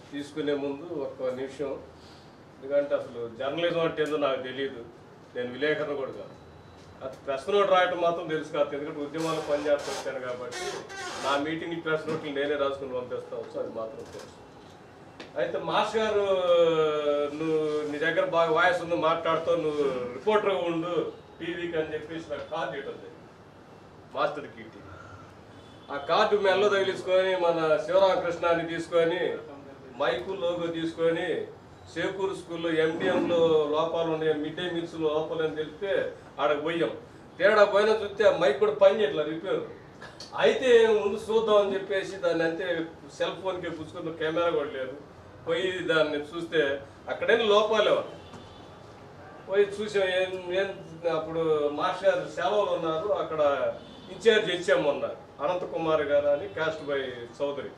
తీసుకునే ముందు ఒక నిమిషం ఎందుకంటే అసలు జర్నలిజం అంటే ఏందో నాకు తెలియదు నేను విలేకరణ కూడా కాదు అది ప్రెస్ నోట్ రాయటం మాత్రం తెలుసు కాదు ఎందుకంటే ఉద్యమాలు పనిచేస్తూ వచ్చాను కాబట్టి నా మీటింగ్ ప్రెస్ నోట్లు నేనే రాసుకుని పంపిస్తాను అది మాత్రం తెలుసు అయితే మాస్ గారు నువ్వు నీ దగ్గర బాగా వాయిస్ ఉంది మాట్లాడుతూ నువ్వు రిపోర్టర్గా ఉండు టీవీకి అని చెప్పేసి నాకు కార్డు ఇవ్వడం జరిగింది. మాస్టర్ కీర్తి ఆ కార్డు మెల్ల తగిలించుకొని మన శివరామకృష్ణాన్ని తీసుకొని మైకు లోగో తీసుకొని సేకూరు స్కూల్లో ఎండిఎంలో లోపాలు ఉన్నాయి మిడ్ డే మీల్స్ లోపాలు అని తెలిపితే ఆడకు పోయాం తేడా పోయినా చూస్తే ఆ మైక్ కూడా పని చేయట్లా రిపేర్ అయితే ముందు చూద్దాం అని చెప్పేసి దాన్ని అంతే సెల్ ఫోన్కి పుచ్చుకున్న కెమెరా కూడా లేదు పోయి దాన్ని చూస్తే అక్కడేం లోపాలే ఉన్నాయి. పోయి చూసాం ఏం ఏం అప్పుడు మాస్టర్ గారు సెలవులు ఉన్నారు అక్కడ ఇన్ఛార్జ్ ఇచ్చాము ఉన్నారు అనంత కుమార్ గారు అని కాస్ట్ బై చౌదరి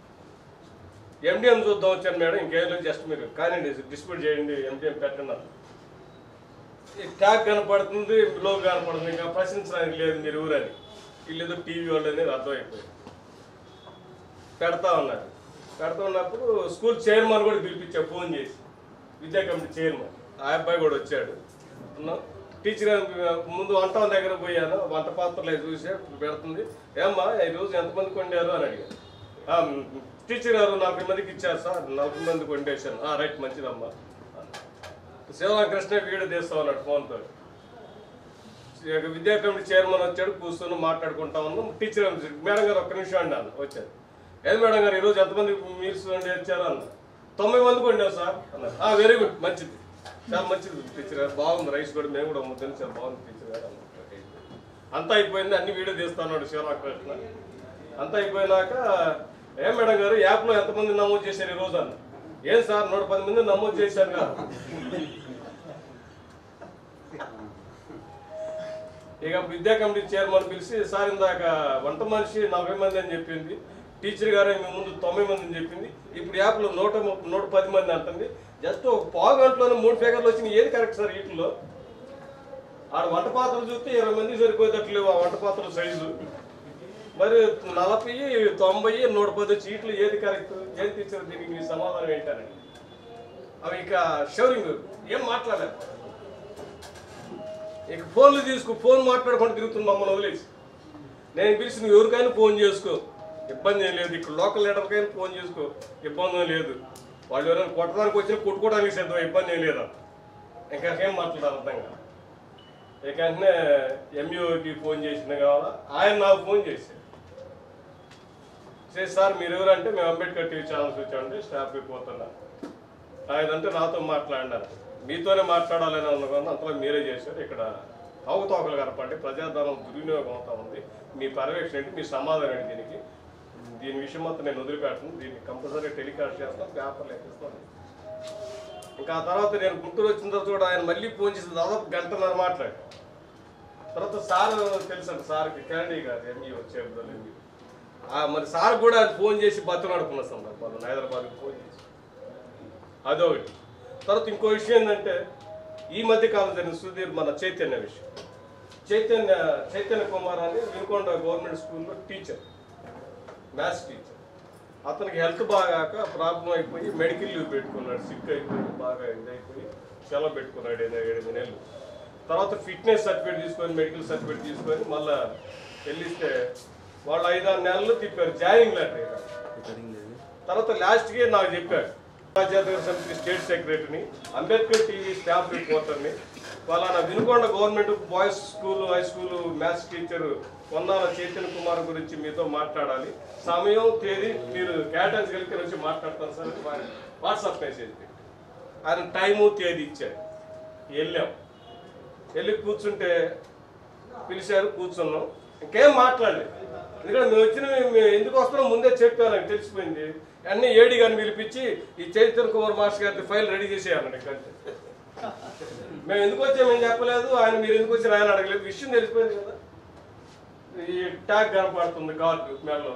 ఎండిఎం చూద్దాం వచ్చాను మేడం ఇంకేం లేదు జస్ట్ మీరు కానీ డిస్ప్యూట్ చేయండి ఎండిఎం పెట్టండి అన్నారు. ఈ ట్యాగ్ కనపడుతుంది లో కనపడుతుంది ఇంకా ప్రశ్నించడానికి లేదు మీరు ఊరని వీళ్ళు ఏదో టీవీ వాళ్ళు అనేది అర్థమైపోయింది పెడతా ఉన్నారు పెడతా ఉన్నప్పుడు స్కూల్ చైర్మన్ కూడా పిలిపించా ఫోన్ చేసి విద్యా కమిటీ చైర్మన్ ఆ అబ్బాయి కూడా వచ్చాడు ఉన్నాం. టీచర్ గారు ముందు వంట దగ్గర పోయాను వంట పాత్రలు అవి చూసే పెడుతుంది ఏమ్మా ఈ రోజు ఎంతమందికి వండారు అని అడిగాను "ఆ, టీచర్ గారు నలభై మందికి ఇచ్చారు సార్ నలభై మందికి వండేశాను "ఆ, రైట్ మంచిదమ్మా శివరామకృష్ణ వీడియో తీస్తా ఉన్నాడు ఫోన్తో ఇక విద్యా కమిటీ చైర్మన్ వచ్చాడు కూర్చొని మాట్లాడుకుంటా ఉన్నాం టీచర్ మేడం గారు ఒక్క నిమిషం అన్నాను వచ్చారు ఏది మేడం గారు ఈరోజు ఎంతమంది మీల్స్ వండి వచ్చారు అన్న తొంభై మందికి వండాం సార్ అన్నారు వెరీ గుడ్ మంచిది చాలా మంచిది టీచర్ గారు బాగుంది రైస్ కూడా మేము కూడా ముద్దని సార్ బాగుంది టీచర్ గారు అన్నారు అంతా అయిపోయింది అన్ని వీడియో తీస్తా ఉన్నాడు శివరామకృష్ణ అంతా అయిపోయినాక ఏం మేడం గారు యాప్లో ఎంతమంది నమోదు చేశారు ఈ రోజు అన్న ఏం సార్ నూట పది మంది నమోదు చేశారు కదా ఇక విద్యా కమిటీ చైర్మన్ పిలిచి సార్ ఇందాక వంట మనిషి నలభై మంది అని చెప్పింది టీచర్ గారు మీ ముందు తొంభై మంది అని చెప్పింది ఇప్పుడు యాప్లో నూట ముప్ప- నూట పది మంది అంటుంది జస్ట్ ఒక పావు గంటలోనే మూడు ఫిగర్లు వచ్చినాయి ఏది కరెక్ట్ సార్ వీటిలో ఆడ వంట పాత్రలు చూస్తే ఇరవై మంది సరిపోయేటట్లు ఆ వంట పాత్రల సైజు మరి నలభై తొంభై నూట పది చీట్లు ఏది కరెక్ట్ ఏది టీచర్ దీనికి మీ సమాధానం ఏంటారండి అవి ఇక షవరింగ్ ఏం మాట్లాడలేదు ఇక ఫోన్లు తీసుకో ఫోన్ మాట్లాడుకుంటూ తిరుగుతుంది మమ్మల్ని వదిలేసి నేను పిలిచి నువ్వు ఎవరికైనా ఫోన్ చేసుకో ఇబ్బంది ఏం లేదు ఇక్కడ లోకల్ లీడర్కైనా ఫోన్ చేసుకో ఇబ్బంది ఏం లేదు వాళ్ళు ఎవరైనా కొట్టడానికి వచ్చినా కొట్టుకోవడానికి సిద్ధం ఇబ్బంది ఏం లేదు ఇంకా ఏం మాట్లాడాలి అర్థం కాదు ఇక వెంటనే ఎంఈఓకి ఫోన్ చేసిన కావాలా ఆయన నాకు ఫోన్ చేశారు చేసి సార్ మీరు ఎవరంటే మేము అంబేద్కర్ టీవీ ఛానల్స్ వచ్చామంటే స్టాఫ్ పోతున్నా ఆయనంటే నాతో మాట్లాడినారు మీతోనే మాట్లాడాలని అనుకున్నాను అంతలో మీరే చేశారు ఇక్కడ అవకతవకలు కనపండి ప్రజాధనం దుర్వినియోగం అవుతా ఉంది మీ పర్యవేక్షణ ఏంటి మీ సమాధానం ఏంటి దీనికి దీని విషయం మొత్తం నేను వదిలిపెట్టను దీన్ని కంపల్సరీ టెలికాస్ట్ చేస్తాను పేపర్లు ఎక్కిస్తాను ఇంకా ఆ తర్వాత నేను గుంటూరు వచ్చిన తర్వాత కూడా ఆయన మళ్ళీ ఫోన్ చేసి దాదాపు గంటన్నర మాట్లాడాడు తర్వాత సార్ తెలుసు సార్కి కెనడీ గారు ఎంఈ వచ్చే ఎంఈ మరి సార్ కూడా ఆయన ఫోన్ చేసి బతులాడుకున్న సందర్భాలు హైదరాబాద్కి ఫోన్ చేసి అదొకటి తర్వాత ఇంకో విషయం ఏంటంటే ఈ మధ్య కాలం జరిగిన సుధీర్ మన చైతన్య విషయం చైతన్య చైతన్య కుమార్ అని వినుకొండ గవర్నమెంట్ స్కూల్లో టీచర్ మ్యాథ్స్ టీచర్ అతనికి హెల్త్ బాగాక ప్రాబ్లం అయిపోయి మెడికల్ లీవ్ పెట్టుకున్నాడు సిక్ అయిపోయి బాగా ఇదైపోయి సెలవు పెట్టుకున్నాడు ఏదో ఎనిమిది నెలలు తర్వాత ఫిట్నెస్ సర్టిఫికేట్ తీసుకొని మెడికల్ సర్టిఫికేట్ తీసుకొని మళ్ళా వెళ్ళిస్తే వాళ్ళు ఐదారు నెలలు తిప్పారు జాయినింగ్ లెటర్ తర్వాత లాస్ట్కి నాకు చెప్పాడు జాతీయ సమితి స్టేట్ సెక్రటరీని అంబేద్కర్ టీవీ స్టాఫ్ రిపోర్టర్ని వాళ్ళ Vinukonda government boys school high school maths teacher Konnala Chaitanya Kumar గురించి మీతో మాట్లాడాలి సమయం తేదీ మీరు కేటాయించగలిగితే వచ్చి మాట్లాడతాను సార్ అని వారి వాట్సాప్ మెసేజ్ పెట్టి ఆయన టైము తేదీ ఇచ్చారు వెళ్ళాం వెళ్ళి కూర్చుంటే పిలిచారు కూర్చున్నాం ఇంకేం మాట్లాడలేదు ఎందుకంటే మేము వచ్చిన మేము ఎందుకు వస్తున్నాం ముందే చెప్పాను నాకు తెలిసిపోయింది అన్ని ఏడి గారిని పిలిపించి ఈ చైతన్య కుమార్ మాస్టర్ గారి ఫైల్ రెడీ చేసేయాలండి కంటే మేము ఎందుకు వచ్చామేం చెప్పలేదు ఆయన మీరు ఎందుకు వచ్చారు ఆయన అడగలేదు విషయం తెలిసిపోయింది కదా ఈ ట్యాగ్ కనపడుతుంది కార్డు మేడలో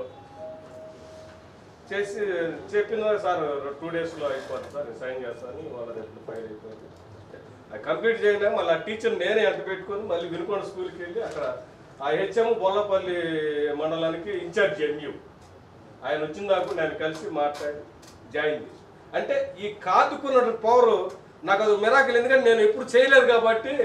చేసి చెప్పిన సార్ టూ డేస్లో అయిపోతుంది సార్ నేను సైన్ చేస్తాను వాళ్ళ దగ్గర ఫైల్ అయిపోయింది అది కంప్లీట్ చేయలే మళ్ళీ ఆ టీచర్ నేనే ఎంట పెట్టుకొని మళ్ళీ వినుకొండ స్కూల్కి వెళ్ళి అక్కడ ఆ హెచ్ఎం బొల్లపల్లి మండలానికి ఇన్ఛార్జ్ ఎంయూ ఆయన వచ్చిన దాకా నేను కలిసి మాట్లాడి జాయిన్ చేసి అంటే ఈ కార్డుకున్న పవర్ నాకు అది మిరాకిల్ ఎందుకంటే నేను ఎప్పుడు చేయలేదు కాబట్టి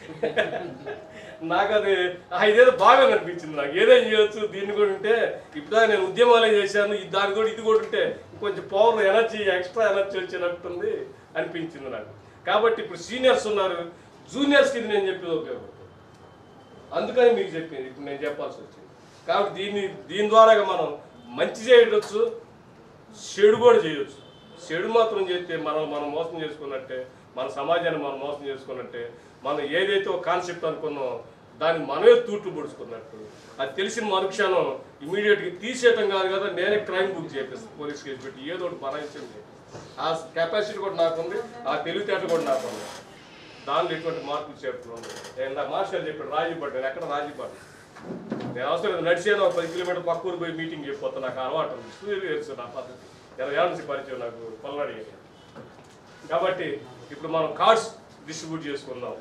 నాకు అది ఆ, ఇదేదో బాగా అనిపించింది నాకు ఏదైనా చేయొచ్చు దీన్ని కూడా ఉంటే ఇప్పుడు నేను ఉద్యమాలే చేశాను ఇది దాని కూడా ఇది కూడా ఉంటే కొంచెం పవర్ ఎనర్జీ ఎక్స్ట్రా ఎనర్జీ వచ్చినట్టుంది అనిపించింది నాకు కాబట్టి ఇప్పుడు సీనియర్స్ ఉన్నారు జూనియర్స్కి ఇది నేను చెప్పేది ఉపయోగపడుతుంది అందుకని మీకు చెప్పింది ఇప్పుడు నేను చెప్పాల్సి వచ్చింది కాబట్టి దీన్ని దీని ద్వారా మనం మంచి చేయవచ్చు చెడు కూడా చేయొచ్చు చెడు మాత్రం చేస్తే మనం మనం మోసం చేసుకున్నట్టే మన సమాజాన్ని మనం మోసం చేసుకున్నట్టే మనం ఏదైతే ఒక కాన్సెప్ట్ అనుకున్నామో దాన్ని మనమే తూట్లు పొడుచుకున్నట్టు అది తెలిసిన మరుక్షణం ఇమీడియట్గా తీసేయటం కాదు కదా నేనే క్రైమ్ బుక్ చేపిస్తాను పోలీస్ కేసు పెట్టి ఏదో ఒకటి బనాయించండి ఆ కెపాసిటీ కూడా నాకుంది ఆ తెలివితేట కూడా నాకుంది దానిలో ఎటువంటి మార్పులు చేరుతున్నాను నేను నా మాస్టర్ చెప్పాడు రాజీ పడ్డాను ఎక్కడ రాజీ పడ్డాను నేను అవసరం లేదు నడిచాను ఒక పది కిలోమీటర్ పక్క ఊరు పోయి మీటింగ్ చెప్పిపోతాను నాకు అలవాటు ఉంది సూర్యుడు తెలుసు నా పద్ధతి ఇరవై ఏళ్ళ నుంచి పరిచయం నాకు పల్నాడు కాబట్టి ఇప్పుడు మనం కార్డ్స్ డిస్ట్రిబ్యూట్ చేసుకుందాం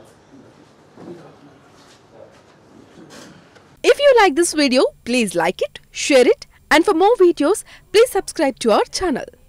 If you like this video, please like it, share it, and for more videos, please subscribe to our channel.